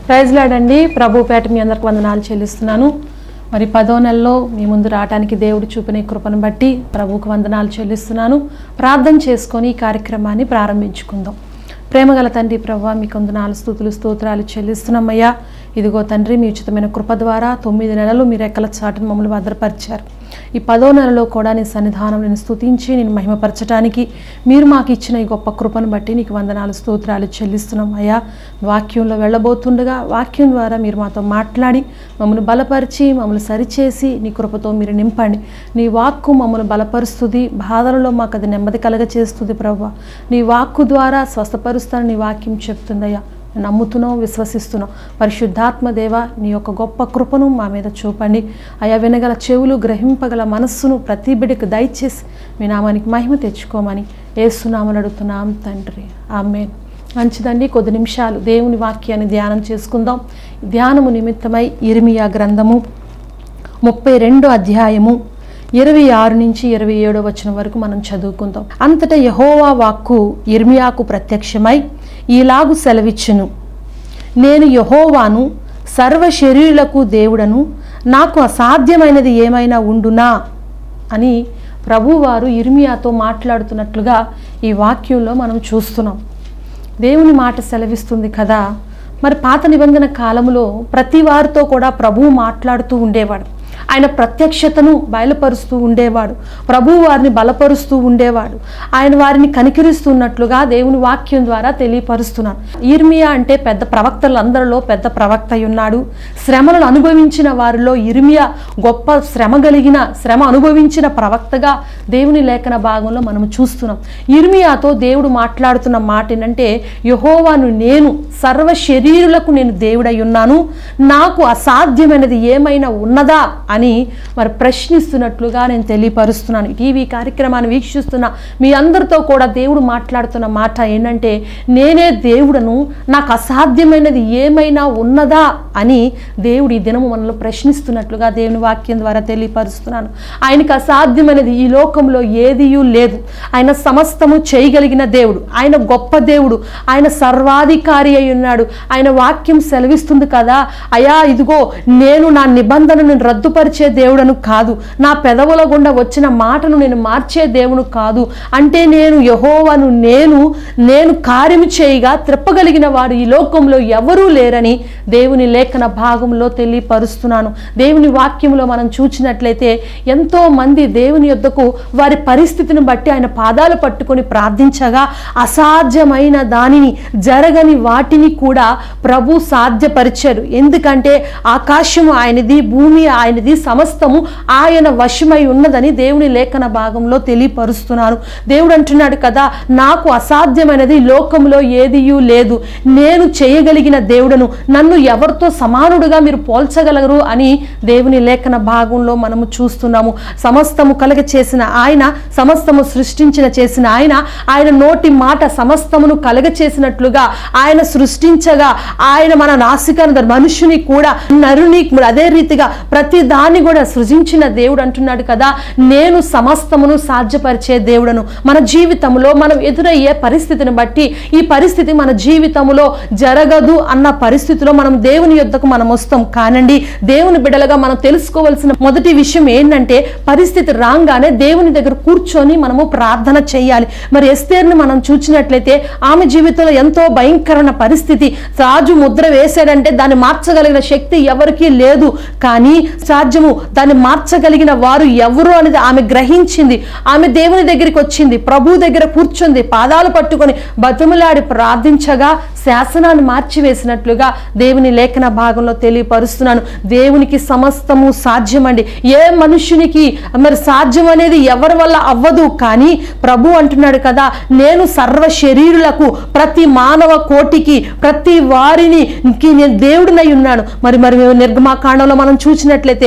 praise లాడండి ప్రభుపేట మీ అందరికి వందనాలు చెల్లిస్తున్నాను మరి పదో నెలలో మీ ముందు రావడానికి దేవుడు చూపిన ఈ కృపను బట్టి ప్రభువుకు వందనాలు చెల్లిస్తున్నాను ప్రార్థన చేసుకొని ఈ కార్యక్రమాన్ని ప్రారంభించుకుందాం ప్రేమగల తండ్రి ప్రభు మీకు వందనాలు స్థుతులు స్తోత్రాలు చెల్లిస్తున్నామయ్యా ఇదిగో తండ్రి మీ ఉచితమైన కృప ద్వారా తొమ్మిది నెలలు మీ రెక్కల చాటును మమ్మల్ని భద్రపరిచారు ఈ పదో నెలలో కూడా నీ సన్నిధానం నేను స్తుతించి నేను మహిమపరచడానికి మీరు మాకు ఇచ్చిన ఈ గొప్ప కృపను బట్టి నీకు వందనాలు స్తోత్రాలు చెల్లిస్తున్నాం అయ్యా వాక్యంలో వెళ్ళబోతుండగా వాక్యం ద్వారా మీరు మాతో మాట్లాడి మమ్మల్ని బలపరిచి మమ్మల్ని సరిచేసి నీ కృపతో మీరు నింపండి నీ వాక్కు మమ్మల్ని బలపరుస్తుంది బాధలలో మాకు అది నెమ్మది కలగ చేస్తుంది ప్రభు నీ వాక్కు ద్వారా స్వస్థపరుస్తాను నీ వాక్యం చెప్తుందయ్యా నమ్ముతున్నాం విశ్వసిస్తున్నాం పరిశుద్ధాత్మ దేవ నీ యొక్క గొప్ప కృపను మా మీద చూపండి అయా వినగల చెవులు గ్రహింపగల మనస్సును ప్రతి బిడ్డకు దయచేసి మీ నామానికి మహిమ తెచ్చుకోమని ఏసునామని అడుగుతున్నాం తండ్రి ఆమె మంచిదండి కొద్ది నిమిషాలు దేవుని వాక్యాన్ని ధ్యానం చేసుకుందాం ధ్యానము నిమిత్తమై ఇర్మియా గ్రంథము ముప్పై రెండు అధ్యాయము ఇరవై ఆరు నుంచి ఇరవై ఏడో వచ్చిన వరకు మనం చదువుకుందాం అంతటా యహోవా వాక్కు ఇర్మియాకు ప్రత్యక్షమై ఈలాగు సెలవిచ్చును నేను యహోవాను సర్వ శరీరులకు దేవుడను నాకు అసాధ్యమైనది ఏమైనా ఉండునా అని ప్రభువారు ఇర్మియాతో మాట్లాడుతున్నట్లుగా ఈ వాక్యంలో మనం చూస్తున్నాం దేవుని మాట సెలవిస్తుంది కదా మరి పాత నిబంధన కాలంలో ప్రతి వారితో కూడా ప్రభువు మాట్లాడుతూ ఉండేవాడు ఆయన ప్రత్యక్షతను బయలుపరుస్తూ ఉండేవాడు ప్రభువు వారిని బలపరుస్తూ ఉండేవాడు ఆయన వారిని కనికరిస్తున్నట్లుగా దేవుని వాక్యం ద్వారా తెలియపరుస్తున్నాను ఇర్మియా అంటే పెద్ద ప్రవక్తలందరిలో పెద్ద ప్రవక్త అయి ఉన్నాడు శ్రమలను అనుభవించిన వారిలో ఇర్మియా గొప్ప శ్రమ కలిగిన శ్రమ అనుభవించిన ప్రవక్తగా దేవుని లేఖన భాగంలో మనం చూస్తున్నాం ఇర్మియాతో దేవుడు మాట్లాడుతున్న మాట ఏంటంటే యహోవాను నేను సర్వ శరీరులకు నేను దేవుడై ఉన్నాను నాకు అసాధ్యమైనది ఏమైనా ఉన్నదా అని మరి ప్రశ్నిస్తున్నట్లుగా నేను తెలియపరుస్తున్నాను టీవీ కార్యక్రమాన్ని వీక్షిస్తున్న మీ అందరితో కూడా దేవుడు మాట్లాడుతున్న మాట ఏంటంటే నేనే దేవుడను నాకు అసాధ్యమైనది ఏమైనా ఉన్నదా అని దేవుడు ఈ దినము మనలో ప్రశ్నిస్తున్నట్లుగా దేవుని వాక్యం ద్వారా తెలియపరుస్తున్నాను ఆయనకు అసాధ్యమైనది ఈ లోకంలో ఏదియూ లేదు ఆయన సమస్తము చేయగలిగిన దేవుడు ఆయన గొప్ప దేవుడు ఆయన సర్వాధికారి అయి ఉన్నాడు ఆయన వాక్యం సెలవిస్తుంది కదా అయా ఇదిగో నేను నా నిబంధనను రద్దుపరిచే దేవుడను కాదు నా పెదవుల గుండా వచ్చిన మాటను నేను మార్చే దేవుడు కాదు అంటే నేను యహోవను నేను నేను కార్యము చేయగా త్రిప్పగలిగిన వాడు ఈ లోకంలో ఎవరూ లేరని దేవుని లేఖన భాగంలో తెలియపరుస్తున్నాను దేవుని వాక్యంలో మనం చూచినట్లయితే ఎంతో మంది దేవుని యొద్దకు వారి పరిస్థితిని బట్టి ఆయన పాదాలు పట్టుకొని ప్రార్థించగా అసాధ్యమైన దానిని జరగని వాటిని కూడా ప్రభు సాధ్యపరిచారు ఎందుకంటే ఆకాశము ఆయనది భూమి ఆయనది సమస్తము ఆయన వశమై ఉన్నదని దేవుని లేఖన భాగంలో తెలియపరుస్తున్నాను దేవుడు అంటున్నాడు కదా నాకు అసాధ్యమైనది లోకంలో ఏదియూ లేదు నేను చేయగలిగిన దేవుడను నన్ను ఎవరితో సమానుడుగా మీరు పోల్చగలరు అని దేవుని లేఖన భాగంలో మనము చూస్తున్నాము సమస్తము కలగ చేసిన ఆయన సమస్తము సృష్టించిన చేసిన ఆయన ఆయన నోటి మాట సమస్తమును కలగ చేసినట్లుగా ఆయన సృష్టించగా ఆయన మన నాసిక మనుషుని కూడా నరుని కూడా అదే రీతిగా ప్రతి దాన్ని కూడా సృజించిన దేవుడు అంటున్నాడు కదా నేను సమస్తమును సాధ్యపరిచే దేవుడను మన జీవితంలో మనం ఎదురయ్యే పరిస్థితిని బట్టి ఈ పరిస్థితి మన జీవితంలో జరగదు అన్న పరిస్థితిలో మనం దేవుని యొద్దకు మనం వస్తాం కానండి దేవుని బిడలుగా మనం తెలుసుకోవాల్సిన మొదటి విషయం ఏంటంటే పరిస్థితి రాగానే దేవుని దగ్గర కూర్చొని మనము ప్రార్థన చేయాలి మరి ఎస్తేర్ని మనం చూసినట్లయితే ఆమె జీవితంలో ఎంతో భయంకరమైన పరిస్థితి రాజు ముద్ర వేశాడంటే దాన్ని మార్చగలిగిన శక్తి ఎవరికీ లేదు కానీ సాధ్యము దాన్ని మార్చగలిగిన వారు ఎవరు అనేది ఆమె గ్రహించింది ఆమె దేవుని దగ్గరికి వచ్చింది ప్రభు దగ్గర కూర్చుంది పాదాలు పట్టుకొని బతుములాడి ప్రార్థించగా శాసనాన్ని మార్చివేసినట్లుగా దేవుని లేఖన భాగంలో తెలియపరుస్తున్నాను దేవునికి సమస్తము సాధ్యమండి ఏ మనుషునికి మరి సాధ్యం అనేది ఎవరి వల్ల అవ్వదు కానీ ప్రభు అంటున్నాడు కదా నేను సర్వ శరీరులకు ప్రతి మానవ కోటికి ప్రతి వారిని కి నేను దేవుడినై ఉన్నాను మరి మరి నిర్గమాకాండంలో మనం చూసినట్లయితే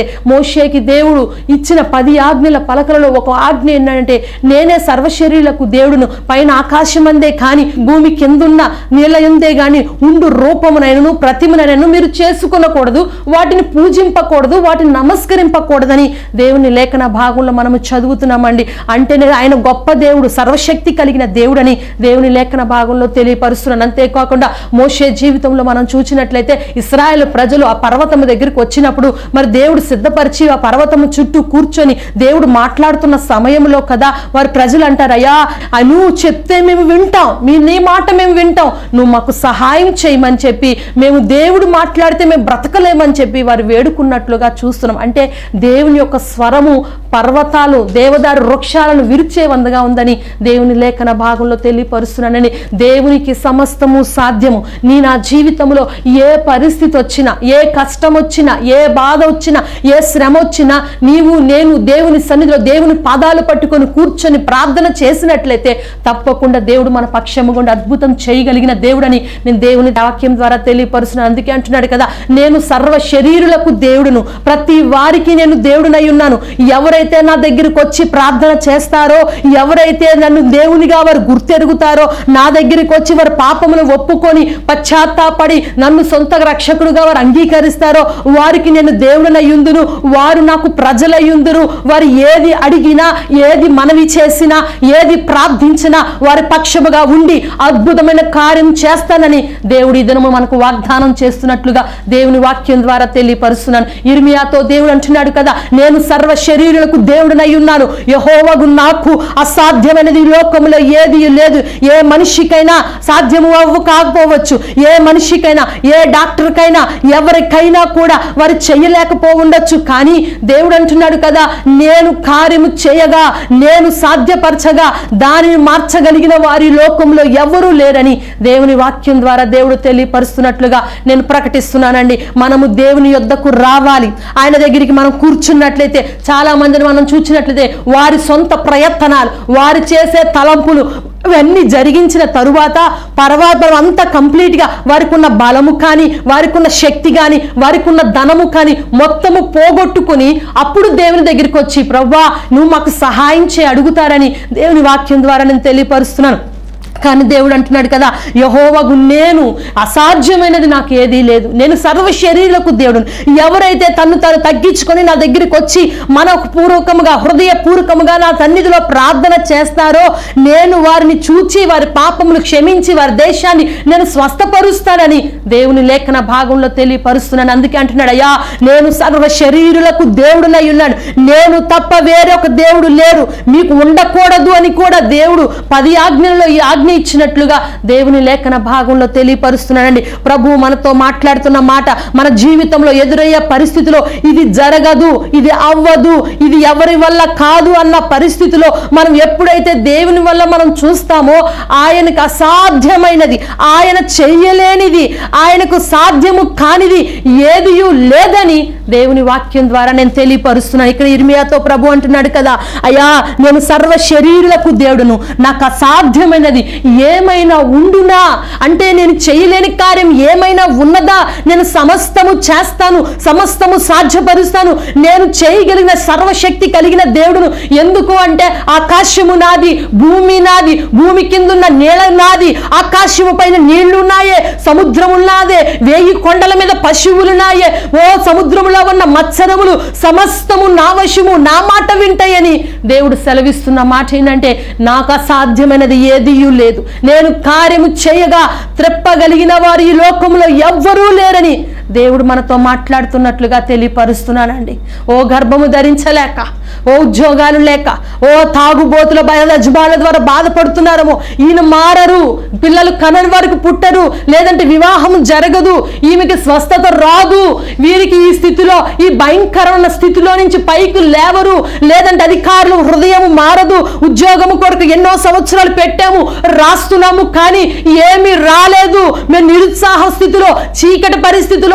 మోషేకి దేవుడు ఇచ్చిన పది ఆజ్ఞల పలకలలో ఒక ఆజ్ఞ ఏంటంటే నేనే సర్వశరీరులకు దేవుడును పైన ఆకాశమందే కాని భూమి కిందున్న నీళ్ళ ఎందే గాని ఉండు రూపమునైనను ప్రతిమనైనను మీరు చేసుకునకూడదు వాటిని పూజింపకూడదు వాటిని నమస్కరింపకూడదని దేవుని లేఖన భాగంలో మనము చదువుతున్నామండి అంటేనే ఆయన గొప్ప దేవుడు సర్వశక్తి కలిగిన దేవుడని దేవుని లేఖన భాగంలో తెలియపరుస్తున్నాను అంతేకాకుండా మోషే జీవితంలో మనం చూసినట్లయితే ఇస్రాయేల్ ప్రజలు ఆ పర్వతము దగ్గరికి వచ్చినప్పుడు మరి దేవుడు సిద్ధపరిచి ఆ పర్వతము చుట్టూ కూర్చొని దేవుడు మాట్లాడుతున్న సమయంలో కదా వారి ప్రజలు అంటారు అయ్యా ఆ నువ్వు చెప్తే మేము వింటాం మీ నీ మాట మేము వింటాం నువ్వు మాకు సహాయం చేయమని చెప్పి మేము దేవుడు మాట్లాడితే మేము బ్రతకలేమని చెప్పి వారు వేడుకున్నట్లుగా చూస్తున్నాం అంటే దేవుని యొక్క స్వరము పర్వతాలు దేవదారు వృక్షాలను విరిచే వందగా ఉందని దేవుని లేఖన భాగంలో తెలియపరుస్తున్నానని దేవునికి సమస్తము సాధ్యము నీ నా జీవితంలో ఏ పరిస్థితి వచ్చినా ఏ కష్టం వచ్చినా ఏ బాధ వచ్చినా ఏ శ్రమ వచ్చినా నీవు నేను దేవుని సన్నిధిలో దేవుని పాదాలు పట్టుకొని కూర్చొని ప్రార్థన చేసినట్లయితే తప్పకుండా దేవుడు మన పక్షము గుండా అద్భుతం చేయగలిగిన దేవుడని నేను దేవుని వాక్యం ద్వారా తెలియపరుస్తున్నాను అందుకే అంటున్నాడు కదా నేను సర్వ శరీరులకు దేవుడును ప్రతి వారికి నేను దేవుడినై ఉన్నాను ఎవరైతే నా దగ్గరికి వచ్చి ప్రార్థన చేస్తారో ఎవరైతే నన్ను దేవునిగా వారు గుర్తెరుగుతారో నా దగ్గరికి వచ్చి వారి పాపములు ఒప్పుకొని పశ్చాత్తాపడి నన్ను సొంత రక్షకుడుగా వారు అంగీకరిస్తారో వారికి నేను దేవుడినయ్యుందును వారు నాకు ప్రజలయ్యుందురు వారు ఏది అడిగినా ఏది మనవి చేసినా ఏది ప్రార్థించినా వారి పక్షముగా ఉండి అద్భుతమైన కార్యం చేస్తానని దేవుడు ఈ దినము మనకు వాగ్దానం చేస్తున్నట్లుగా దేవుని వాక్యం ద్వారా తెలియపరుస్తున్నాను ఇర్మియాతో దేవుడు అంటున్నాడు కదా నేను సర్వ శరీరులకు దేవుడినై ఉన్నాను యహోవగు నాకు అసాధ్యమైనది ఈ లోకంలో ఏది లేదు ఏ మనిషికైనా సాధ్యము అవ్వు కాకపోవచ్చు ఏ మనిషికైనా ఏ డాక్టర్కైనా ఎవరికైనా కూడా వారు చేయలేకపోవచ్చు కానీ దేవుడు అంటున్నాడు కదా నేను కార్యము చేయగా నేను సాధ్యపరచగా దానిని మార్చగలిగిన వారి లోకంలో ఎవరూ లేరని దేవుని వాక్యం ద్వారా దేవుడు తెలియపరుస్తున్నట్లుగా నేను ప్రకటిస్తున్నానండి మనము దేవుని యొద్దకు రావాలి ఆయన దగ్గరికి మనం కూర్చున్నట్లయితే చాలా మందిని మనం చూసినట్లయితే వారి సొంత ప్రయత్నాలు వారు చేసే తలంపులు ఇవన్నీ జరిగించిన తరువాత పర్వతం అంతా కంప్లీట్గా వారికి ఉన్న బలము కానీ వారికి ఉన్న శక్తి కానీ వారికి ఉన్న ధనము కానీ మొత్తము పోగొట్టుకుని అప్పుడు దేవుని దగ్గరికి వచ్చి ప్రవ్వా నువ్వు మాకు సహాయం చేయి అడుగుతారని దేవుని వాక్యం ద్వారా నేను తెలియపరుస్తున్నాను కానీ దేవుడు అంటున్నాడు కదా యహోవగు నేను అసాధ్యమైనది నాకు ఏదీ లేదు నేను సర్వ శరీరులకు దేవుడు ఎవరైతే తన్ను తను తగ్గించుకొని నా దగ్గరికి వచ్చి మన పూర్వకముగా హృదయపూర్వకముగా నా సన్నిధిలో ప్రార్థన చేస్తారో నేను వారిని చూచి వారి పాపములు క్షమించి వారి దేశాన్ని నేను స్వస్థపరుస్తానని దేవుని లేఖన భాగంలో తెలియపరుస్తున్నాను అందుకే అంటున్నాడు అయ్యా నేను సర్వ శరీరులకు దేవుడునై ఉన్నాను నేను తప్ప వేరే ఒక దేవుడు లేరు మీకు ఉండకూడదు అని కూడా దేవుడు పది ఆజ్ఞలలో ఈ ఆజ్ఞ ఇచ్చినట్లుగా దేవుని లేఖన భాగంలో తెలియపరుస్తున్నానండి ప్రభు మనతో మాట్లాడుతున్న మాట మన జీవితంలో ఎదురయ్యే పరిస్థితిలో ఇది జరగదు ఇది అవ్వదు ఇది ఎవరి వల్ల కాదు అన్న పరిస్థితిలో మనం ఎప్పుడైతే దేవుని వల్ల మనం చూస్తామో ఆయనకు అసాధ్యమైనది ఆయన చెయ్యలేనిది ఆయనకు సాధ్యము కానిది ఏది లేదని దేవుని వాక్యం ద్వారా నేను తెలియపరుస్తున్నాను ఇక్కడ ఇర్మియాతో ప్రభు అంటున్నాడు కదా అయ్యా నేను సర్వ శరీరులకు దేవుడును నాకు అసాధ్యమైనది ఏమైనా ఉండునా అంటే నేను చేయలేని కార్యం ఏమైనా ఉన్నదా నేను సమస్తము చేస్తాను సమస్తము సాధ్యపరుస్తాను నేను చేయగలిగిన సర్వశక్తి కలిగిన దేవుడును ఎందుకు అంటే ఆకాశము నాది భూమి నాది భూమి కిందున్న నీళ్ళ నాది ఆకాశము పైన నీళ్లున్నాయే సముద్రమున్నాదే వేయి కొండల మీద పశువులున్నాయే ఓ సముద్రములో ఉన్న మత్సరములు సమస్తము నా వశము నా మాట వింటాయని దేవుడు సెలవిస్తున్న మాట ఏంటంటే నాకు అసాధ్యమైనది ఏదీ లేదు నేను కార్యము చేయగా త్రెప్పగలిగిన వారు ఈ లోకంలో ఎవ్వరూ లేరని దేవుడు మనతో మాట్లాడుతున్నట్లుగా తెలియపరుస్తున్నానండి ఓ గర్భము ధరించలేక ఓ ఉద్యోగాలు లేక ఓ తాగుబోతుల బయలజ్బాల ద్వారా బాధపడుతున్నారేమో ఈయన మారరు పిల్లలు కనని వరకు పుట్టరు లేదంటే వివాహం జరగదు ఈమెకి స్వస్థత రాదు వీరికి ఈ స్థితిలో ఈ భయంకరమైన స్థితిలో నుంచి పైకి లేవరు లేదంటే అధికారులు హృదయం మారదు ఉద్యోగము కొరకు ఎన్నో సంవత్సరాలు పెట్టాము రాస్తున్నాము కానీ ఏమీ రాలేదు మేము నిరుత్సాహ స్థితిలో చీకటి పరిస్థితిలో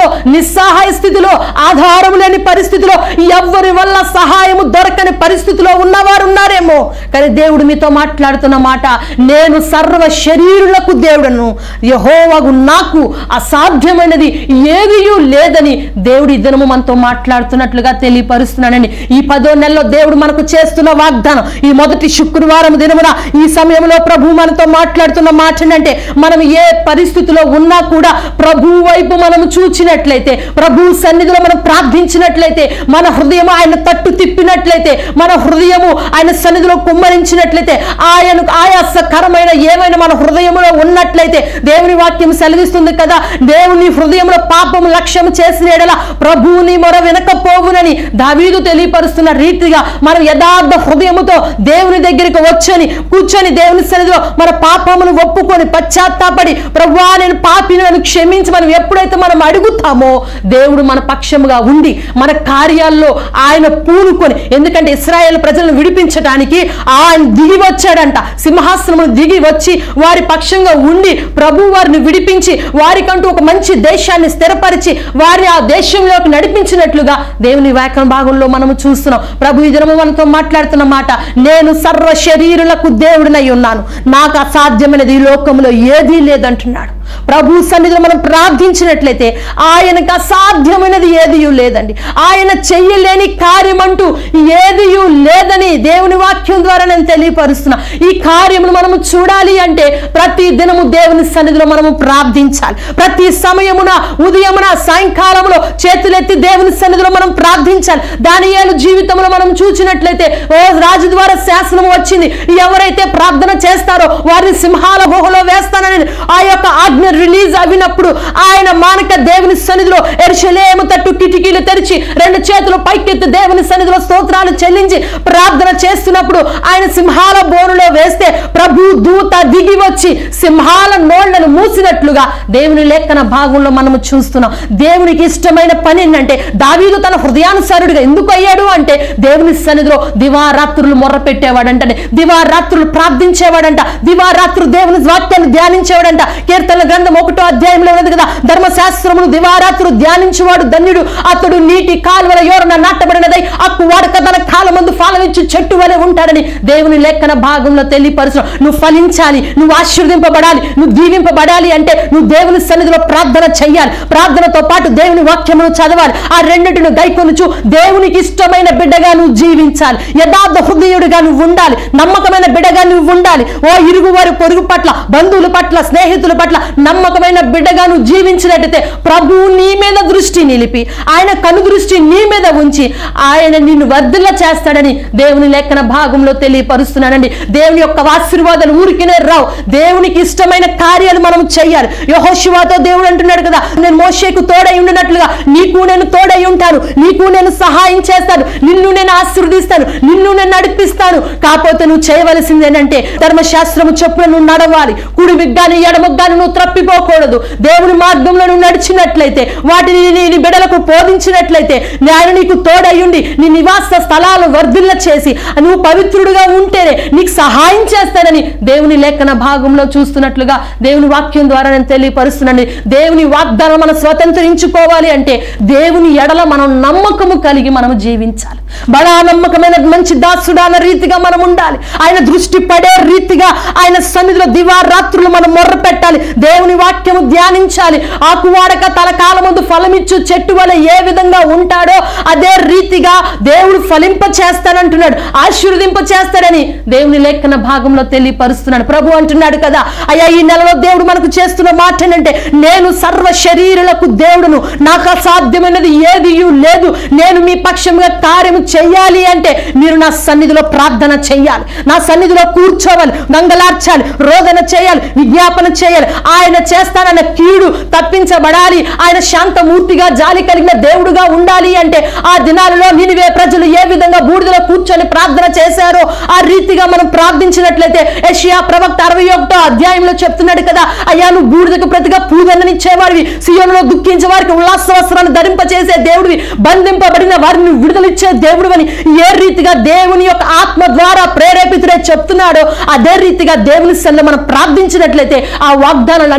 నిస్సహాయ స్థితిలో ఆధారం లేని పరిస్థితిలో ఎవ్వరి వల్ల సహాయము దొరకని పరిస్థితిలో ఉన్నవారు ఉన్నారేమో కానీ దేవుడు మీతో మాట్లాడుతున్న మాట నేను సర్వ శరీరులకు దేవుడను యహోవగు నాకు అసాధ్యమైనది ఏదియూ లేదని దేవుడు ఈ దినము మనతో మాట్లాడుతున్నట్లుగా తెలియపరుస్తున్నానండి ఈ పదో నెలలో దేవుడు మనకు చేస్తున్న వాగ్దానం ఈ మొదటి శుక్రవారం దినమున ఈ సమయంలో ప్రభు మనతో మాట్లాడుతున్న మాట ఏంటంటే మనం ఏ పరిస్థితిలో ఉన్నా కూడా ప్రభు వైపు మనం చూచినట్లయితే ప్రభు సన్నిధిలో మనం ప్రార్థించినట్లయితే మన హృదయం ఆయన తట్టు తిప్పినట్లయితే మన హృదయము ఆయన సన్నిధిలో కుమ్మరించినట్లయితే ఆయనకు ఆయాసకరమైన ఏమైనా మన హృదయంలో ఉన్నట్లయితే దేవుని వాక్యం సెలవిస్తుంది కదా దేవుని హృదయంలో పాపం లక్ష్యం చేసిన ఎడల ప్రభువుని మొర వినకపోవునని దావీదు తెలియపరుస్తున్న రీతిగా మనం యథార్థ హృదయముతో దేవుని దగ్గరికి వచ్చని కూర్చొని దేవుని సన్నిధిలో మన పాపమును ఒప్పుకొని పశ్చాత్తాపడి ప్రభువా నేను పాపిని నన్ను క్షమించి మనం ఎప్పుడైతే మనం అడుగుతామో దేవుడు మన పక్షముగా ఉండి మన కార్యాల్లో ఆయన పూనుకొని ఎందుకంటే ఇస్రాయేల్ ప్రజలను విడిపించడానికి ఆయన దిగి వచ్చాడంట సింహాసనము దిగి వచ్చి వారి పక్షంగా ఉండి ప్రభు వారిని విడిపించి వారికంటూ ఒక మంచి దేశాన్ని స్థిరపరిచి వారిని ఆ దేశంలోకి నడిపించినట్లుగా దేవుని వ్యాఖ్యాన భాగంలో మనము చూస్తున్నాం ప్రభు ఈ దినము మనతో మాట్లాడుతున్న మాట నేను సర్వ శరీరులకు దేవుడినై ఉన్నాను నాకు అసాధ్యమైనది ఈ లోకంలో ఏదీ లేదంటున్నాడు ప్రభు సన్నిధిలో మనం ప్రార్థించినట్లయితే ఆయనకు అసాధ్యమైనది ఏది లేదండి ఆయన చెయ్యలేని కార్యం అంటూ ఏది లేదని దేవుని వాక్యం ద్వారా నేను తెలియపరుస్తున్నా ఈ కార్యమును మనము చూడాలి అంటే ప్రతి దినము దేవుని సన్నిధిలో మనము ప్రార్థించాలి ప్రతి సమయమున ఉదయమున సాయంకాలములో చేతులెత్తి దేవుని సన్నిధిలో మనం ప్రార్థించాలి దానియాలు జీవితంలో మనం చూసినట్లయితే ఓ రాజు ద్వారా శాసనం వచ్చింది ఎవరైతే ప్రార్థన చేస్తారో వారిని సింహాల గుహలో వేస్తానని ఆ యొక్క ఆజ్ఞ రిలీజ్ అయినప్పుడు ఆయన మానక దేవుని సన్నిధిలో ఎరుషలేము తట్టు కిటికీలు తెరిచి రెండు చేతులు పైకెత్తి దేవుని సన్నిధిలో స్తోత్రాలు చెల్లించి ప్రార్థన చేస్తున్నప్పుడు ఆయన సింహాల బోనులో వేస్తే ప్రభు దూత దిగి వచ్చి సింహాల నోళ్లను మూసినట్లుగా దేవుని లేఖన భాగంలో మనము చూస్తున్నాం దేవునికి ఇష్టమైన పని ఏంటంటే దావీదు తన హృదయానుసారుడిగా ఎందుకు అయ్యాడు అంటే దేవుని సన్నిధిలో దివారాత్రులు మొర్ర పెట్టేవాడంటే దివారాత్రులు ప్రార్థించేవాడంట దివారాత్రులు దేవుని వాక్యాన్ని ధ్యానించేవాడంట కీర్తన గ్రంథం ఒకటో అధ్యాయంలో ఉన్నది కదా ధర్మశాస్త్రమును దివారాత్రులు ధ్యానించేవాడు ధన్యుడు అతడు నీటి కాలువల యోరన నాటబడినదై అక్కు వాడక తన కాలమందు ఫలమిచ్చి చెట్టు వలె ఉంటాడని దేవుని లేఖన భాగంలో తెలియపరచు నువ్వు ఫలించాలి నువ్వు ఆశీర్వదింపబడాలి నువ్వు దీవింపబడాలి అంటే నువ్వు దేవుని సన్నిధిలో ప్రార్థన చెయ్యాలి ప్రార్థనతో పాటు దేవుని వాక్యమును చదవాలి ఆ రెండింటిని గైకొనుచు దేవునికి ఇష్టమైన బిడ్డగా నువ్వు జీవించాలి యథార్థ హృదయుడిగా నువ్వు ఉండాలి నమ్మకమైన బిడ్డగా నువ్వు ఉండాలి ఓ ఇరుగు వారి పొరుగు పట్ల బంధువుల పట్ల స్నేహితుల పట్ల నమ్మకమైన బిడ్డగా నువ్వు జీవించినట్టయితే ప్రభువు నీ మీద దృష్టి నిలిపి ఆయన కను దృష్టి నీ మీద ఉంచి ఆయన నిన్ను వర్ధిల్ల చేస్తాడని దేవుని లేఖన భాగంలో తెలియపరుస్తున్నానండి దేవుని యొక్క ఆశీర్వాదాలు ఊరికినే రావు దేవునికి ఇష్టమైన కార్యాలు మనం చెయ్యాలి యహోశివాతో దేవుడు అంటున్నాడు కదా నేను మోషేకు తోడై ఉండినట్లుగా నీకు నేను తోడై ఉంటాను నీకు నేను సహాయం చేస్తాను నిన్ను నేను ఆశీర్వదిస్తాను నిన్ను నేను నడిపిస్తాను కాకపోతే నువ్వు చేయవలసింది ఏంటంటే ధర్మశాస్త్రము చొప్పున నువ్వు నడవాలి కుడి విగ్గాని ఎడమగ్గాని నువ్వు త్రప్పిపోకూడదు దేవుని మార్గంలో నువ్వు నడిచినట్లయితే వాటిని నీ నీ బిడలకు బోధించినట్లయితే ఆయన నీకు తోడయ్యుండి నీ నివాస స్థలాలు వర్ధిల్ల చేసి నువ్వు పవిత్రుడుగా ఉంటేనే నీకు సహాయం చేస్తానని దేవుని లేఖన భాగంలో చూస్తున్నట్లుగా దేవుని వాక్యం ద్వారా నేను తెలియపరుస్తున్నాను దేవుని వాగ్దానం మనం స్వతంత్రించుకోవాలి అంటే దేవుని ఎడల మనం నమ్మకము కలిగి మనం జీవించాలి బడా నమ్మకమైన మంచి దాసుడు అన్న రీతిగా మనం ఉండాలి ఆయన దృష్టి పడే రీతిగా ఆయన సన్నిధిలో దివారాత్రులు మనం మొర్ర పెట్టాలి దేవుని వాక్యము ధ్యానించాలి ఆకువాడక తల కాలముందు ఫలమిచ్చు చెట్టు వల్ల ఏ విధంగా ఉంటాడో అదే రీతిగా దేవుడు ఫలింప చేస్తానంటున్నాడు ఆశీర్వదింప చేస్తాడని దేవుని లేఖన భాగంలో తెలియపరుస్తున్నాడు ప్రభు అంటున్నాడు కదా అయ్యా ఈ నెలలో దేవుడు మనకు చేస్తున్న మాట ఏంటంటే నేను సర్వ శరీరులకు దేవుడును నాకు అసాధ్యమైనది ఏది లేదు నేను మీ పక్షంగా కార్యము చెయ్యాలి అంటే మీరు నా సన్నిధిలో ప్రార్థన చెయ్యాలి నా సన్నిధిలో కూర్చోవాలి గంగలార్చాలి రోదన చేయాలి విజ్ఞాపన చేయాలి ఆయన చేస్తానన్న కీడు తప్పించబడాలి ఆయన శాంతమూర్తిగా జాలి కలిగిన దేవుడుగా ఉండాలి అంటే ఆ దినాలలో నినివే ప్రజలు ఏ విధంగా బూడిదలో కూర్చొని ప్రార్థన చేశారో ఆ రీతిగా మనం ప్రార్థించినట్లయితే యెషయా ప్రవక్త అరవై ఒకటో అధ్యాయంలో చెప్తున్నాడు కదా అయ్యా నువ్వు బూడిదకు ప్రతిగా పూదన్ననిచ్చేవాడివి సియోనులో దుఃఖించే వారికి ఉల్లాస వస్త్రాన్ని ధరింపచేసే దేవుడివి బంధింపబడిన వారిని విడుదలిచ్చే దేవుడు అని ఏ రీతిగా దేవుని యొక్క ఆత్మ ద్వారా ప్రేరేపితుడే చెప్తున్నాడో అదే రీతిగా దేవుని సన్నిధిలో మనం ప్రార్థించినట్లయితే ఆ వాగ్దానాలు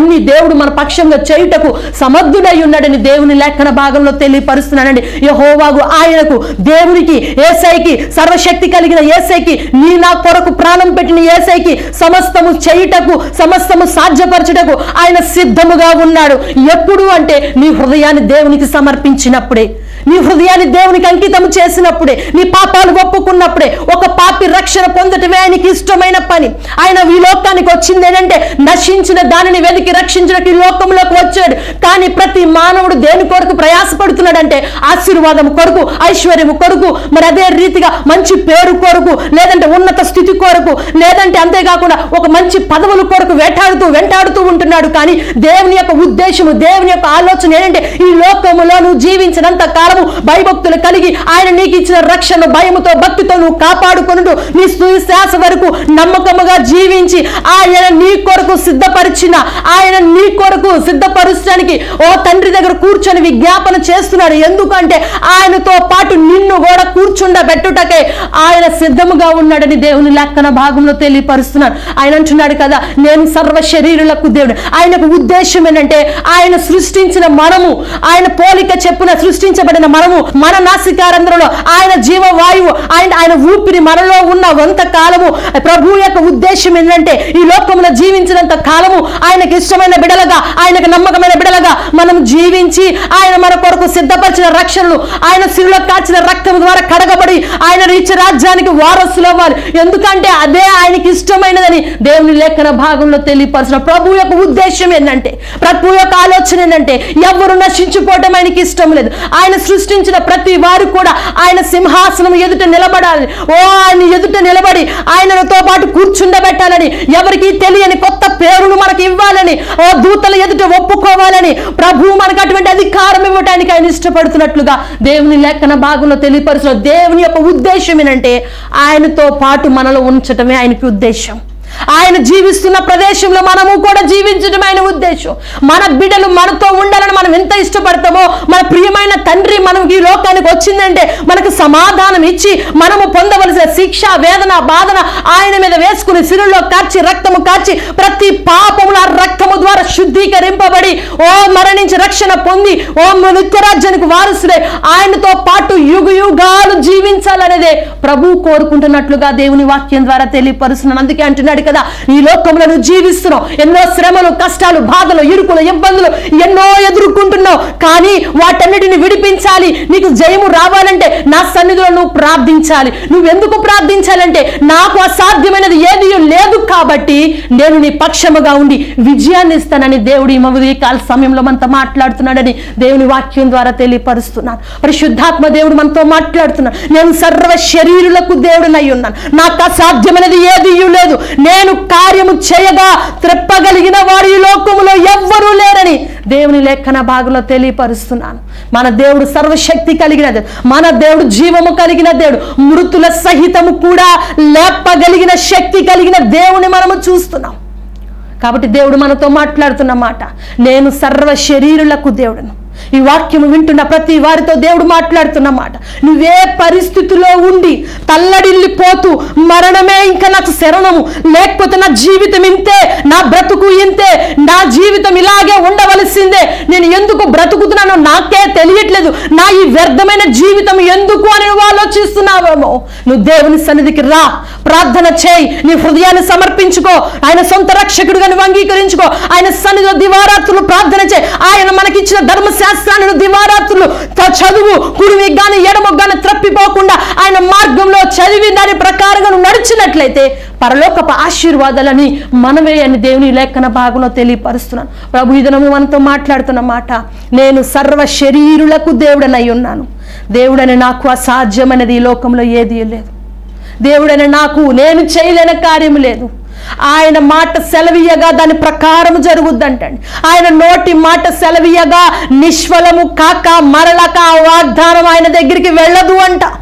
అన్ని దేవుడు మన పక్షంగా చేయుటకు సమర్థుడై ఉన్నాడని దేవుని లేఖన భాగంలో తెలియపరుస్తున్నానండి యహోవాగు ఆయనకు దేవునికి ఏసైకి సర్వశక్తి కలిగిన ఏసైకి నీ నా కొరకు ప్రాణం పెట్టిన ఏసైకి సమస్తము చేయుటకు సమస్తము సాధ్యపరచుటకు ఆయన సిద్ధముగా ఉన్నాడు ఎప్పుడు అంటే నీ హృదయాన్ని దేవునికి సమర్పించినప్పుడే నీ హృదయాన్ని దేవునికి అంకితం చేసినప్పుడే నీ పాపాలు ఒప్పుకున్నప్పుడే ఒక పాపి రక్షణ పొందటమే ఆయనకి ఇష్టమైన పని ఆయన ఈ లోకానికి వచ్చింది ఏంటంటే నశించిన దానిని వెతికి రక్షించడానికి ఈ లోకంలోకి వచ్చాడు కానీ ప్రతి మానవుడు దేని కొరకు ప్రయాసపడుతున్నాడంటే ఆశీర్వాదం కొరకు ఐశ్వర్యం కొరకు మరి అదే రీతిగా మంచి పేరు కొరకు లేదంటే ఉన్నత స్థితి కొరకు లేదంటే అంతేకాకుండా ఒక మంచి పదవుల కొరకు వేటాడుతూ వెంటాడుతూ ఉంటున్నాడు కానీ దేవుని యొక్క ఉద్దేశము దేవుని యొక్క ఆలోచన ఏంటంటే ఈ లోకములో నువ్వు జీవించినంత కాలము భయభక్తులు కలిగి ఆయన నీకు ఇచ్చిన రక్షణ భయముతో భక్తితో నువ్వు కాపాడుకొనుడు నీ శ్వాస వరకు నమ్మకముగా జీవించి ఆయన నీ కొరకు సిద్ధపరిచిన ఆయన నీ కొరకు సిద్ధపరచడానికి ఓ తండ్రి దగ్గర కూర్చొని విజ్ఞాపన చేస్తున్నాడు ఎందుకంటే ఆయనతో పాటు నిన్ను కూడా కూర్చుండబెట్టుటకే ఆయన సిద్ధముగా ఉన్నాడని దేవుని లెక్కన భాగంలో తెలియపరుస్తున్నాడు ఆయన అంటున్నాడు కదా నేను సర్వ శరీరులకు దేవుడు ఆయనకు ఉద్దేశం ఏంటంటే ఆయన సృష్టించిన మనము ఆయన పోలిక చెప్పున సృష్టించబడిన మనము మన నాసికారంధ్రంలో ఆయన జీవవాయువు ఆయన ఆయన ఊపిరి మనలో ఉన్న వంత కాలము ప్రభు యొక్క ఉద్దేశం ఏంటంటే ఈ లోకంలో జీవించినంత కాలము ఆయనకి ఇష్టమైన బిడలగా ఆయనకు నమ్మకమైన బిడలగా మనం జీవించి ఆయన మన కొరకు సిద్ధపరిచిన రక్షణలు ఆయన సిరులో కాచిన రక్తం ద్వారా కడగబడి ఆయన రీచ రాజ్యానికి వారసులు అవ్వాలి ఎందుకంటే అదే ఆయనకి ఇష్టమైనదని దేవుని లేఖన భాగంలో తెలియపరిచిన ప్రభు యొక్క ఉద్దేశం ఏంటంటే ప్రభు యొక్క ఆలోచన ఏంటంటే ఎవరు నశించిపోవటం ఆయనకి ఇష్టం లేదు ఆయన సృష్టించిన ప్రతి వారు కూడా ఆయన సింహాసనం ఎదుట నిలబడాలి ఓ ఆయన ఎదుట నిలబడి ఆయనతో పాటు కూర్చుండబెట్టాలని ఎవరికి తెలియని కొత్త పేరును మనకి ఇవ్వాలని ఓ దూతల ఎదుట ఒప్పుకోవాలని ప్రభు మనకు అటువంటి అధికారం ఇవ్వడానికి ఆయన ఇష్టపడుతున్నట్లుగా దేవుని లేఖన భాగంలో తెలియపరుచిన దేవుని యొక్క ఉద్దేశం ఏంటంటే ఆయనతో పాటు మనలో ఉంచటమే ఆయనకి ఉద్దేశం ఆయన జీవిస్తున్న ప్రదేశంలో మనము కూడా జీవించడం ఆయన ఉద్దేశం మన బిడ్డలు మనతో ఉండాలని మనం ఎంత ఇష్టపడతామో మన ప్రియమైన తండ్రి మనకి ఈ లోకానికి వచ్చిందంటే మనకు సమాధానం ఇచ్చి మనము పొందవలసిన శిక్ష వేదన బాధన ఆయన మీద వేసుకుని సిరుల్లో కార్చి రక్తము కార్చి ప్రతి పాపముల రక్తము ద్వారా శుద్ధీకరింపబడి ఓ మరణించి రక్షణ పొంది ఓ నిత్యరాజ్యానికి వారసులై ఆయనతో పాటు యుగ యుగాలు జీవించాలనేదే ప్రభు కోరుకుంటున్నట్లుగా దేవుని వాక్యం ద్వారా తెలియపరుస్తున్నాను అందుకే అంటున్నాడు కదా ఈ లోకంలో నువ్వు జీవిస్తున్నావు ఎన్నో శ్రమలు కష్టాలు బాధలు ఇరుకులు ఇబ్బందులు ఎన్నో ఎదుర్కొంటున్నావు కానీ వాటన్నిటిని విడిపించాలి నీకు జయము రావాలంటే నా సన్నిధిలో నువ్వు ప్రార్థించాలి నువ్వు ఎందుకు ప్రార్థించాలంటే నాకు అసాధ్యమైనది ఏది లేదు కాబట్టి నేను నీ పక్షముగా ఉండి విజయాన్ని ఇస్తానని దేవుడు ఈ మగుది కాల సమయంలో మనతో మాట్లాడుతున్నాడని దేవుని వాక్యం ద్వారా తెలియపరుస్తున్నాను పరిశుద్ధాత్మ దేవుడు మనతో మాట్లాడుతున్నాడు నేను సర్వ శరీరులకు దేవుడినై ఉన్నాను నాకు అసాధ్యమైనది ఏది లేదు నేను కార్యము చేయగా త్రెప్పగలిగిన వాడు ఈ లోకములో ఎవ్వరూ లేరని దేవుని లేఖన భాగంలో తెలియపరుస్తున్నాను మన దేవుడు సర్వశక్తి కలిగిన దేవుడు మన దేవుడు జీవము కలిగిన దేవుడు మృతుల సహితము కూడా లేపగలిగిన శక్తి కలిగిన దేవుని మనము చూస్తున్నాం కాబట్టి దేవుడు మనతో మాట్లాడుతున్న మాట నేను సర్వ శరీరులకు దేవుడును ఈ వాక్యం వింటున్న ప్రతి వారితో దేవుడు మాట్లాడుతున్న మాట నువ్వే పరిస్థితిలో ఉండి తల్లడిల్లిపోతూ మరణమే ఇంకా నాకు శరణము లేకపోతే నా జీవితం ఇంతే నా బ్రతుకు ఇంతే నా జీవితం ఇలాగే ఉండవలసిందే నేను ఎందుకు బ్రతుకుతున్నానో నాకే తెలియట్లేదు నా ఈ వ్యర్థమైన జీవితం ఎందుకు అని నువ్వు ఆలోచిస్తున్నావేమో నువ్వు దేవుని సన్నిధికి రా ప్రార్థన చేయి నీ హృదయాన్ని సమర్పించుకో ఆయన సొంత రక్షకుడుగా నువ్వు అంగీకరించుకో ఆయన సన్నిధిలో దివారాత్రులు ప్రార్థన చేయి ఆయన మనకిచ్చిన ధర్మశాస్త్రాన్ని నువ్వు దివారాత్రులు త- చదువు కుడివి గాని ఎడమ గాని త్రప్పిపోకుండా ఆయన మార్గంలో చదివి దాని ప్రకారంగా నువ్వు నడిచినట్లయితే పరలోకపు ఆశీర్వాదాలని మనవే అని దేవుని లేఖన భాగంలో తెలియపరుస్తున్నాను ప్రభు ఇదనము మనతో మాట్లాడుతున్న మాట నేను సర్వ శరీరులకు దేవుడనై ఉన్నాను దేవుడని నాకు అసాధ్యమైనది ఈ లోకంలో ఏదీ లేదు దేవుడైన నాకు నేను చేయలేని కార్యం లేదు ఆయన మాట సెలవీయగా దాని ప్రకారం జరుగుద్దంటండి ఆయన నోటి మాట సెలవీయగా నిష్ఫలము కాక మరలక ఆ వాగ్దానం ఆయన దగ్గరికి వెళ్ళదు అంట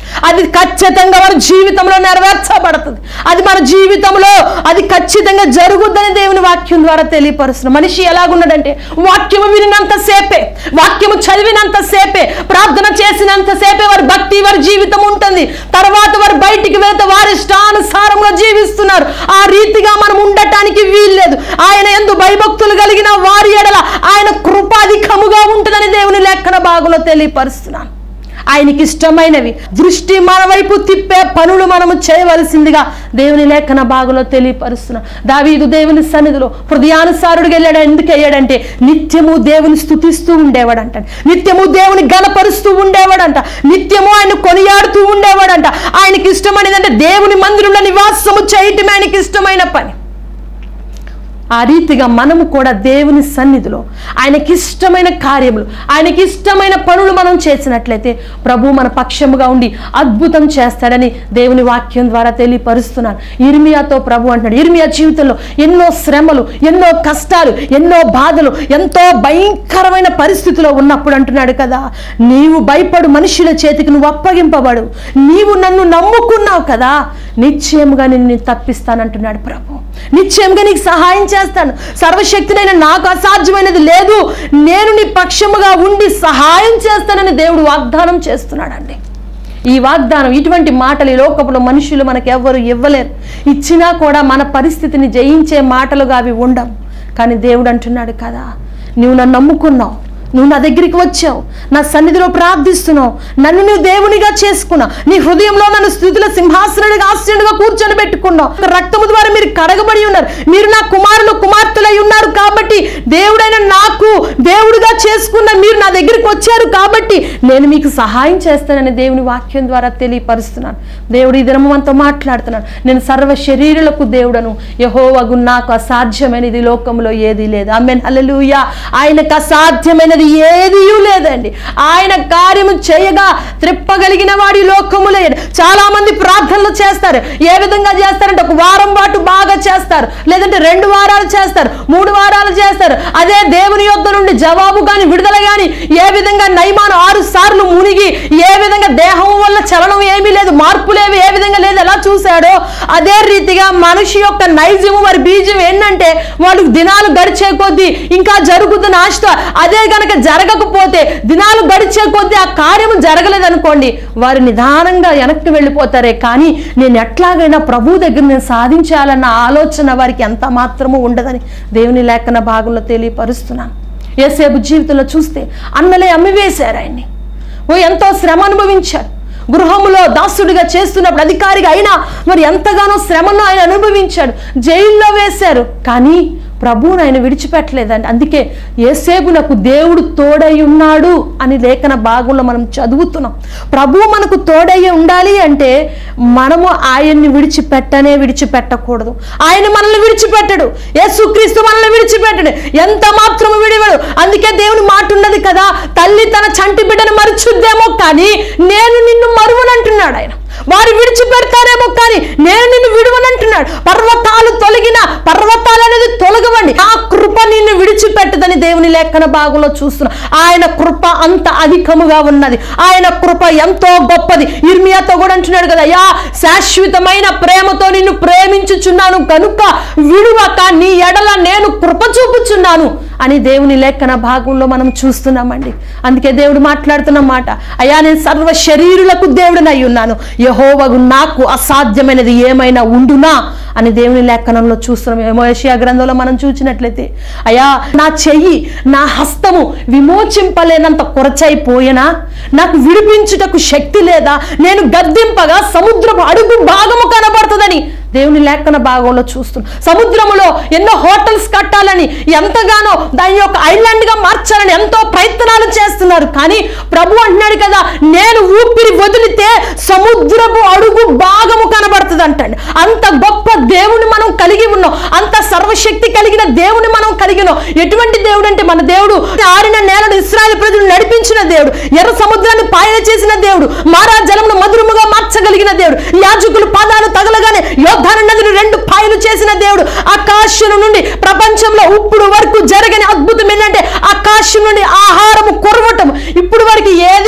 అది ఖచ్చితంగా మన జీవితంలో నెరవేర్చబడుతుంది అది మన జీవితంలో అది ఖచ్చితంగా జరుగుద్దని దేవుని వాక్యం ద్వారా తెలియపరుస్తుంది మనిషి ఎలాగున్నాడంటే వాక్యము వినినంత సేపే వాక్యము చదివినంత సేపే ప్రార్థన చేసినంత సేపే వారి భక్తి వారి జీవితం ఉంటుంది తర్వాత వారు బయటికి వెళ్తే వారి ఇష్టానుసారంగా జీవిస్తున్నారు ఆ రీతిగా మనం ఉండటానికి వీల్లేదు ఆయన ఎందు భయభక్తులు కలిగిన వారి ఎడల ఆయన కృప అధికముగా ఉంటుందని దేవుని లేఖన భాగంలో తెలియపరుస్తున్నాను ఆయనకి ఇష్టమైనవి దృష్టి మన వైపు తిప్పే పనులు మనము చేయవలసిందిగా దేవుని లేఖన భాగంలో తెలియపరుస్తున్నాం దావీదు దేవుని సన్నిధిలో హృదయానుసారుడిగా వెళ్ళాడు ఎందుకు అయ్యాడంటే నిత్యము దేవుని స్థుతిస్తూ ఉండేవాడంట నిత్యము దేవుని గణపరుస్తూ ఉండేవాడంట నిత్యము ఆయన కొనియాడుతూ ఉండేవాడంట ఆయనకి ఇష్టమైనది అంటే దేవుని మందిరంలో నివాసము చేయటమే ఆయనకి ఇష్టమైన పని ఆ రీతిగా మనము కూడా దేవుని సన్నిధిలో ఆయనకి ఇష్టమైన కార్యములు ఆయనకి ఇష్టమైన పనులు మనం చేసినట్లయితే ప్రభు మన పక్షముగా ఉండి అద్భుతం చేస్తాడని దేవుని వాక్యం ద్వారా తెలియపరుస్తున్నాను ఇర్మియాతో ప్రభు అంటున్నాడు ఇర్మియా జీవితంలో ఎన్నో శ్రమలు ఎన్నో కష్టాలు ఎన్నో బాధలు ఎంతో భయంకరమైన పరిస్థితిలో ఉన్నప్పుడు అంటున్నాడు కదా నీవు భయపడు మనుషుల చేతికి నువ్వు అప్పగింపబడు నీవు నన్ను నమ్ముకున్నావు కదా నిశ్చయముగా నిన్ను తప్పిస్తానంటున్నాడు ప్రభు నిశ్చయంగా నీకు సహాయం చేస్తాను సర్వశక్తినైన నాకు అసాధ్యమైనది లేదు నేను నీ పక్షముగా ఉండి సహాయం చేస్తానని దేవుడు వాగ్దానం చేస్తున్నాడండి ఈ వాగ్దానం ఇటువంటి మాటలు ఈ లోకపులో మనుషులు మనకు ఎవ్వరు ఇవ్వలేరు ఇచ్చినా కూడా మన పరిస్థితిని జయించే మాటలుగా అవి ఉండవు కానీ దేవుడు అంటున్నాడు కదా నువ్వు నన్ను నమ్ముకున్నావు నువ్వు నా దగ్గరికి వచ్చావు నా సన్నిధిలో ప్రార్థిస్తున్నావు నన్ను నువ్వు దేవునిగా చేసుకున్నావు నీ హృదయంలో నన్ను స్థుతుల సింహాసనుడిగా ఆశ్చర్యుడిగా కూర్చొని పెట్టుకున్నావు రక్తము ద్వారా మీరు కడగబడి ఉన్నారు మీరు నా కుమారులు కుమార్తెలై ఉన్నారు కాబట్టి దేవుడైన నాకు దేవుడిగా చేసుకున్న మీరు నా దగ్గరికి వచ్చారు కాబట్టి నేను మీకు సహాయం చేస్తానని దేవుని వాక్యం ద్వారా తెలియపరుస్తున్నాను దేవుడు ఈ దినము మనతో మాట్లాడుతున్నాను నేను సర్వ శరీరులకు దేవుడను యహోవగు నాకు అసాధ్యమైనది లోకంలో ఏదీ లేదు ఆమె హల్లెలూయా ఆయనకు అసాధ్యమైనది ఏదీ లేదండి ఆయన కార్యము చేయగా త్రిప్పగలిగిన వాడి లోకము లేదు చాలా మంది ప్రార్థనలు చేస్తారు ఏ విధంగా చేస్తారంటే ఒక వారం పాటు బాగా చేస్తారు లేదంటే రెండు వారాలు చేస్తారు మూడు వారాలు చేస్తారు అదే దేవుని యొద్ద నుండి జవాబు కానీ విడుదల కానీ ఏ విధంగా నైమాను ఆరు సార్లు మునిగి ఏ విధంగా దేహం వల్ల చలనం ఏమీ లేదు మార్పులేవి ఏ విధంగా లేదు ఎలా చూశాడో అదే రీతిగా మనిషి యొక్క నైజము వారి బీజం ఏంటంటే వాళ్ళు దినాలు గడిచే కొద్దీ ఇంకా జరుగుతున్న ఆశ అదే గనక జరగకపోతే దినాలు గడిచే కొద్దీ ఆ కార్యము జరగలేదనుకోండి వారు నిదానంగా వెనక్కి వెళ్ళిపోతారే కానీ నేను ఎట్లాగైనా ప్రభు దగ్గర నేను సాధించాలన్న ఆలోచన వారికి ఎంత మాత్రము ఉండదని దేవుని లేఖన భాగంలో తెలియపరుస్తున్నాను ఏసేపు జీవితంలో చూస్తే అన్నలే అమ్మివేశారు ఆయన్ని ఓ ఎంతో శ్రమ అనుభవించాడు గృహములో దాసుడిగా చేస్తున్నప్పుడు అధికారిగా అయినా మరి ఎంతగానో శ్రమను ఆయన అనుభవించాడు జైల్లో వేశారు కానీ ప్రభువును ఆయన విడిచిపెట్టలేదండి అందుకే ఏసేపునకు దేవుడు తోడై ఉన్నాడు అని లేఖన భాగంలో మనం చదువుతున్నాం ప్రభువు మనకు తోడై ఉండాలి అంటే మనము ఆయన్ని విడిచిపెట్టనే విడిచిపెట్టకూడదు ఆయన మనల్ని విడిచిపెట్టడు యేసుక్రీస్తు మనల్ని విడిచిపెట్టడు ఎంత మాత్రము విడివడు అందుకే దేవుని మాట ఉన్నది కదా తల్లి తన చంటి బిడ్డను మరుచుద్దేమో కానీ నేను నిన్ను మరువనంటున్నాడు ఆయన వారు విడిచిపెడతారేమో కానీ నేను నిన్ను విడువనంటున్నాడు పర్వతాలు తొలగిన పర్వతాలు అనేది తొలగవండి ఆ కృప నిన్ను విడిచిపెట్టదని దేవుని లేఖన భాగంలో చూస్తున్నా ఆయన కృప అంత అధికముగా ఉన్నది ఆయన కృప ఎంతో గొప్పది ఇర్మియాతో కూడా అంటున్నాడు కదా యా శాశ్వతమైన ప్రేమతో నిన్ను ప్రేమించుచున్నాను కనుక విడువక నీ ఎడల నేను కృప చూపుచున్నాను అని దేవుని లేఖన భాగంలో మనం చూస్తున్నామండి అందుకే దేవుడు మాట్లాడుతున్న మాట అయ్యా నేను సర్వ శరీరులకు దేవుడినై ఉన్నాను యహోవగు నాకు అసాధ్యమైనది ఏమైనా ఉండునా అని దేవుని లేఖనంలో చూస్తున్నాం యమోషియా గ్రంథంలో మనం చూసినట్లయితే అయ్యా నా చెయ్యి నా హస్తము విమోచింపలేనంత కొరచైపోయినా నాకు విడిపించుటకు శక్తి లేదా నేను గద్దింపగా సముద్రపు అడుగు భాగము కనబడుతుందని దేవుని లేఖన భాగంలో చూస్తున్నాం సముద్రములో ఎన్నో హోటల్స్ కట్టాలని ఎంతగానో దాని యొక్క ఐలాండ్ గా మార్చాలని ఎంతో ప్రయత్నాలు చేస్తున్నారు కానీ ప్రభు అంటున్నాడు కదా నేను ఊపిరి వదిలితే సముద్రపు అడుగు భాగము కనబడుతుంది అంటాడు అంత గొప్ప దేవుని మనం కలిగి ఉన్నాం అంత సర్వశక్తి కలిగిన దేవుని మనం కలిగి ఉన్నాం ఎటువంటి దేవుడు అంటే మన దేవుడు ఆరిన నేలను ఇస్రాయల్ ప్రజలు నడిపించిన దేవుడు ఎర్ర సముద్రాన్ని పాయన చేసిన దేవుడు మారా జలమును మధురముగా మార్చగలిగిన దేవుడు యాజకులు పాదాలు తగలగానే యోధాన నదిని రెండు పాయలు చేసిన దేవుడు ఆకాశం నుండి ప్రపంచంలో ఇప్పుడు వరకు జరగని అద్భుతం ఏంటంటే ఆకాశం నుండి ఆహారము కొరవటం ఇప్పుడు వరకు ఏది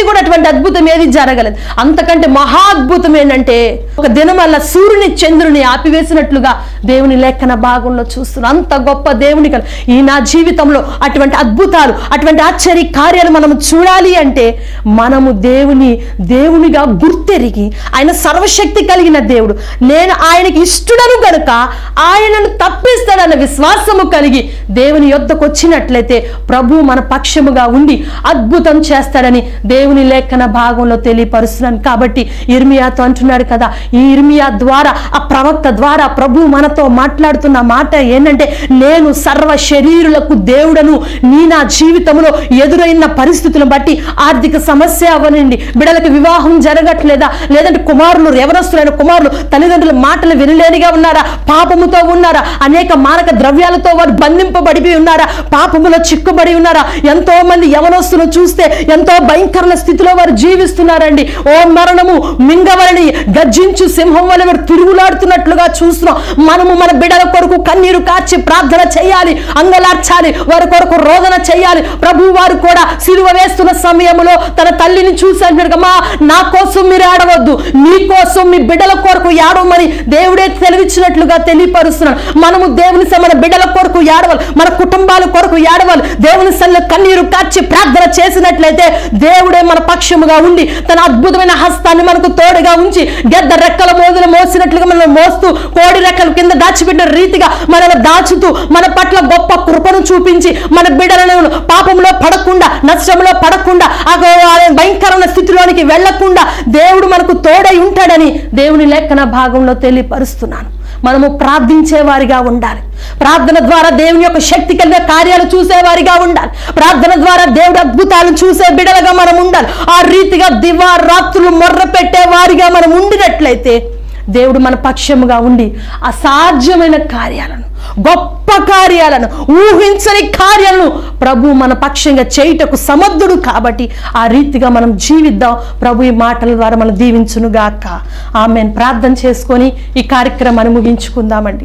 ఏది కూడా అటువంటి అద్భుతం ఏది జరగలేదు అంతకంటే మహా అద్భుతం ఏంటంటే ఒక దినమల్ల సూర్యుని చంద్రుని ఆపివేసినట్లుగా దేవుని లేఖన భాగంలో చూస్తున్నాం అంత గొప్ప దేవుని కల ఈ నా జీవితంలో అటువంటి అద్భుతాలు అటువంటి ఆశ్చర్య కార్యాలు మనం చూడాలి అంటే మనము దేవుని దేవునిగా గుర్తెరిగి ఆయన సర్వశక్తి కలిగిన దేవుడు నేను ఆయనకి ఇష్టడను గనుక ఆయనను తప్పిస్తాడన్న విశ్వాసము కలిగి దేవుని యొద్దకు వచ్చినట్లయితే ప్రభు మన పక్షముగా ఉండి అద్భుతం చేస్తాడని దేవుని లేఖన భాగంలో తెలియపరుస్తున్నాను కాబట్టి ఇర్మియాతో అంటున్నాడు కదా ఈ ఇర్మియా ద్వారా ఆ ప్రవక్త ద్వారా ప్రభు మనతో మాట్లాడుతున్న మాట ఏంటంటే నేను సర్వ శరీరులకు దేవుడను నీ నా జీవితంలో ఎదురైన పరిస్థితులను బట్టి ఆర్థిక సమస్య అవనండి బిడలకు వివాహం జరగట్లేదా లేదంటే కుమారులు ఎవరస్తులైన కుమారులు తల్లిదండ్రుల మాటలు వినలేనిగా ఉన్నారా పాపముతో ఉన్నారా అనేక మారక ద్రవ్యాలతో వారు బంధింపబడి ఉన్నారా పాపములో చిక్కుబడి ఉన్నారా ఎంతో మంది యవనస్తులు చూస్తే ఎంతో భయంకరమైన స్థితిలో వారు జీవిస్తున్నారండి ఓ మరణము మింగవలని గర్జించు సింహం వల్ల వారు తిరుగులాడుతున్నట్లుగా చూస్తున్నాం మనము మన బిడ్డల కొరకు కన్నీరు కార్చి ప్రార్థన చేయాలి అంగలార్చాలి వారి కొరకు రోదన చేయాలి ప్రభు వారు కూడా సిలువ వేస్తున్న సమయంలో తన తల్లిని చూసి అంటున్నాడు అమ్మా నా కోసం మీరు ఆడవద్దు మీ కోసం మీ బిడ్డల కొరకు ఏడవమని దేవుడే తెలివిచ్చినట్లుగా తెలియపరుస్తున్నాడు మనము దేవుని స- మన బిడ్డల కొరకు ఏడవాలి మన కుటుంబాల కొరకు ఏడవాలి దేవుని సన్నిధిలో కన్నీరు కార్చి ప్రార్థన చేసినట్లయితే దేవుడే మన పక్షముగా ఉండి తన అద్భుతమైన హస్తాన్ని మనకు తోడుగా ఉంచి గెద్ద రెక్కల మోదులు మోసినట్లుగా మనం మోస్తూ కోడి రెక్కల కింద దాచిపెట్టిన రీతిగా మనల్ని దాచుతూ మన పట్ల గొప్ప కృపను చూపించి మన బిడ్డలను పాపంలో పడకుండా నష్టంలో పడకుండా ఆ భయంకరమైన స్థితిలోనికి వెళ్లకుండా దేవుడు మనకు తోడై ఉంటాడని దేవుని లేఖన భాగంలో తెలియపరుస్తున్నాను మనము ప్రార్థించే వారిగా ఉండాలి ప్రార్థన ద్వారా దేవుని యొక్క శక్తి కలిగిన కార్యాలు చూసేవారిగా ఉండాలి ప్రార్థన ద్వారా దేవుడి అద్భుతాలను చూసే బిడలుగా మనం ఉండాలి ఆ రీతిగా దివా రాత్రులు మొర్ర పెట్టే వారిగా మనం ఉండినట్లయితే దేవుడు మన పక్షముగా ఉండి అసాధ్యమైన కార్యాలను గొప్ప కార్యాలను ఊహించని కార్యాలను ప్రభు మన పక్షంగా చేయుటకు సమర్థుడు కాబట్టి ఆ రీతిగా మనం జీవిద్దాం ప్రభు ఈ మాటల ద్వారా మనం దీవించునుగాక ఆమె ప్రార్థన చేసుకొని ఈ కార్యక్రమాన్ని ముగించుకుందామండి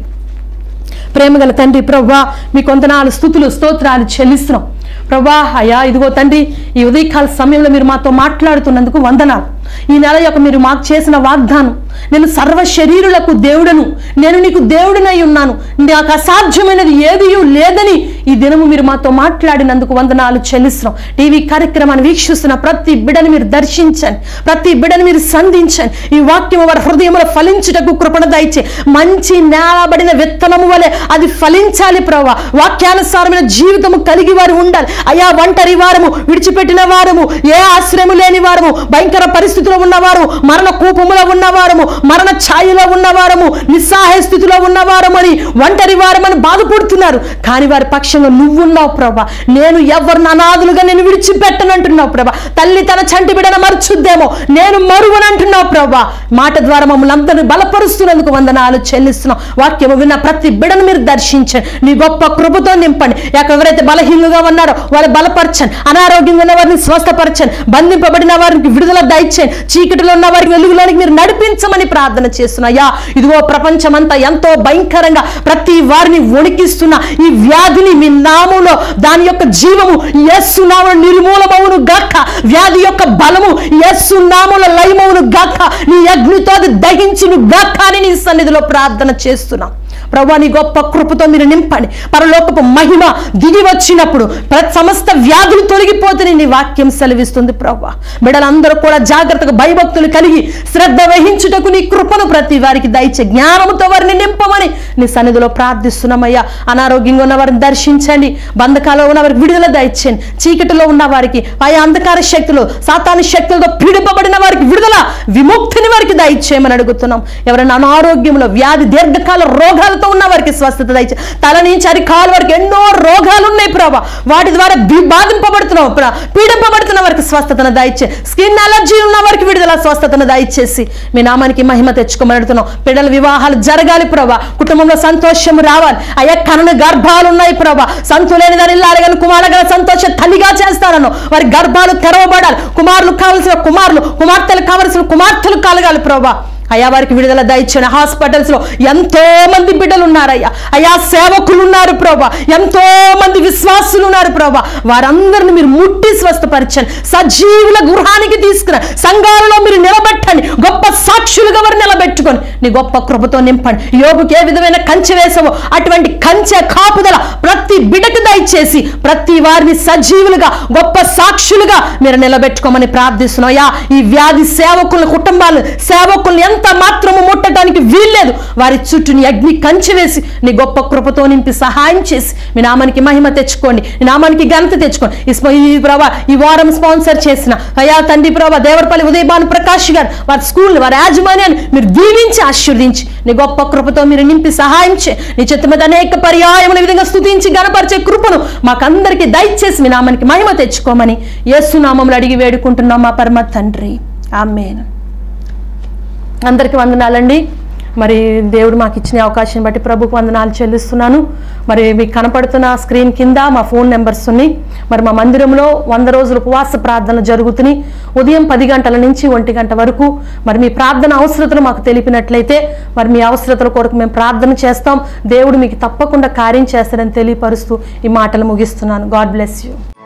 ప్రేమగల తండ్రి ప్రభా మీ కొంతనాలు స్థుతులు స్తోత్రాలు చెల్లిస్తున్నాం ప్రభా అయా ఇదిగో తండ్రి ఈ ఉదయకాల సమయంలో మీరు మాతో మాట్లాడుతున్నందుకు వందనాలు ఈ నెల యొక్క మీరు మాకు చేసిన వాగ్దానం నేను సర్వ శరీరులకు దేవుడను నేను నీకు దేవుడినై ఉన్నాను నాకు అసాధ్యమైనది ఏది లేదని ఈ దినము మీరు మాతో మాట్లాడినందుకు వందనాలు చెల్లిస్తున్నాం టీవీ కార్యక్రమాన్ని వీక్షిస్తున్న ప్రతి బిడని మీరు దర్శించండి ప్రతి బిడని మీరు సంధించండి ఈ వాక్యం వారి హృదయంలో ఫలించుటకు కృపణ దయచే మంచి నేలబడిన విత్తనము వలె అది ఫలించాలి ప్రభావ వాక్యానుసారమైన జీవితము కలిగి వారు ఉండాలి అయా ఒంటరి వారము విడిచిపెట్టిన వారము ఏ ఆశ్రయము లేని వారము భయంకర పరిస్థితిలో ఉన్నవారు మరణ కూపములో ఉన్నవారము మరణ ఛాయలో ఉన్నవారము నిస్సహాయ స్థితిలో ఉన్నవారము అని ఒంటరి వారమని బాధపడుతున్నారు కానీ వారి పక్షంగా నువ్వున్నావు ప్రభా నేను ఎవరిని అనాథులుగా నేను విడిచిపెట్టనంటున్నావు ప్రభా తల్లి తన చంటి బిడన మరుచుద్దేమో నేను మరువనంటున్నావు ప్రభా మాట ద్వారా మమ్మల్ని అందరినీ బలపరుస్తున్నందుకు వందనాలు చెల్లిస్తున్నాం వాక్యము విన్న ప్రతి బిడను మీరు దర్శించండి నీ గొప్ప కృపతో నింపండి ఎక్కడ ఎవరైతే బలహీనులుగా ఉన్నారో వాళ్ళు బలపరచండి అనారోగ్యంగా ఉన్న వారిని స్వస్థపరచండి బంధింపబడిన వారికి విడుదల దయచేయండి చీకటిలో ఉన్న వారికి వెలుగులోనికి మీరు నడిపించమని ప్రార్థన చేస్తున్నాయా ఇదిగో ప్రపంచమంతా ఎంతో భయంకరంగా ప్రతి వారిని వణికిస్తున్న ఈ వ్యాధిని మీ నామంలో దాని యొక్క జీవము యస్సు నామం నిర్మూలమవును గాక వ్యాధి యొక్క బలము యస్సు నామంలో లయమవును గాక నీ అగ్నితో అది దహించును గాక అని నీ సన్నిధిలో ప్రార్థన చేస్తున్నాం ప్రభా నీ గొప్ప కృపతో మీరు నింపండి పరలోకపు మహిమ దిగి వచ్చినప్పుడు ప్ర- సమస్త వ్యాధులు తొలగిపోతే నీ వాక్యం సెలవిస్తుంది ప్రభా బిడ్డలందరూ కూడా జాగ్రత్తగా భయభక్తులు కలిగి శ్రద్ధ వహించుటకు నీ కృపను ప్రతి వారికి దయచే జ్ఞానముతో వారిని నింపమని నీ సన్నిధిలో ప్రార్థిస్తున్నామయ్యా అనారోగ్యంగా ఉన్న వారిని దర్శించండి బంధకాలలో ఉన్న వారికి విడుదల దయచేయండి చీకటిలో ఉన్న వారికి ఆయా అంధకార శక్తులు సాతాను శక్తులతో పీడింపబడిన వారికి విడుదల విముక్తిని వారికి దయచేయమని అడుగుతున్నాం ఎవరైనా అనారోగ్యంలో వ్యాధి దీర్ఘకాల రోగాలతో ఉన్న వారికి స్వస్థత దయచే తల నుంచి అరికాలు వరకు ఎన్నో రోగాలు ఉన్నాయి ప్రభా వాటి ద్వారా బి- బాధింపబడుతున్నాం ప్ర- పీడింపబడుతున్న వారికి స్వస్థతను దయచే స్కిన్ అలర్జీ ఉన్న వారికి విడుదల స్వస్థతను దయచేసి మీ నామానికి మహిమ తెచ్చుకోమని అడుగుతున్నాం పిల్లల వివాహాలు జరగాలి ప్రభా కుటుంబంలో సంతోషం రావాలి అయ్యా కనుల గర్భాలు ఉన్నాయి ప్రభా సంతులేని దాని కానీ కుమారుగా సంతోష తల్లిగా చేస్తారను వారి గర్భాలు తెరవబడాలి కుమారులు కావలసిన కుమారులు కుమార్తెలు కావలసిన కుమార్తెలు కలగాలి ప్రభా అయ్యా వారికి విడుదల దయచండి హాస్పిటల్స్ లో ఎంతో మంది బిడ్డలు ఉన్నారయ్యా అయ్యా సేవకులు ఉన్నారు ప్రభా ఎంతో మంది విశ్వాసులు ఉన్నారు ప్రభా వారందరిని మీరు ముట్టి స్వస్థపరచండి సజీవుల గృహానికి తీసుకురా సంఘాలలో మీరు నిలబెట్టండి గొప్ప సాక్షులుగా వారు నిలబెట్టుకొని నీ గొప్ప కృపతో నింపండి యోగుకి ఏ విధమైన కంచె వేసావో అటువంటి కంచె కాపుదల ప్రతి బిడకు దయచేసి ప్రతి వారిని సజీవులుగా గొప్ప సాక్షులుగా మీరు నిలబెట్టుకోమని ప్రార్థిస్తున్నాం అయ్యా ఈ వ్యాధి సేవకుల కుటుంబాలు సేవకుల్ని ఎంత మాత్రము ముట్టడానికి వీల్లేదు వారి చుట్టూ నీ అగ్ని కంచె వేసి నీ గొప్ప కృపతో నింపి సహాయం చేసి మీ నామానికి మహిమ తెచ్చుకోండి మీ నామానికి ఘనత తెచ్చుకోండి ఈ స్ప- ఈ ప్రభా ఈ వారం స్పాన్సర్ చేసిన అయ్యా తండ్రి ప్రభా దేవరపల్లి ఉదయభాను ప్రకాష్ గారు వారి స్కూల్ వారి యాజమాన్యాన్ని మీరు దీవించి ఆశీర్వదించి నీ గొప్ప కృపతో మీరు నింపి సహాయం చే నీ చేతి మీద అనేక పర్యాయముల విధంగా స్తుతించి గణపరిచే కృపను మాకందరికీ దయచేసి మీ నామానికి మహిమ తెచ్చుకోమని యేసు నామములు అడిగి వేడుకుంటున్నాం మా పరమ తండ్రి ఆమెన్ అందరికీ వందనాలండి మరి దేవుడు మాకు ఇచ్చిన అవకాశం బట్టి ప్రభుకు వందనాలు చెల్లిస్తున్నాను మరి మీకు కనపడుతున్న స్క్రీన్ కింద మా ఫోన్ నెంబర్స్ ఉన్నాయి మరి మా మందిరంలో వంద రోజులు ఉపవాస ప్రార్థనలు జరుగుతున్నాయి ఉదయం పది గంటల నుంచి ఒంటి గంట వరకు మరి మీ ప్రార్థన అవసరతలు మాకు తెలిపినట్లయితే మరి మీ అవసరతల కొరకు మేము ప్రార్థన చేస్తాం దేవుడు మీకు తప్పకుండా కార్యం చేస్తాడని తెలియపరుస్తూ ఈ మాటలు ముగిస్తున్నాను గాడ్ బ్లెస్ యూ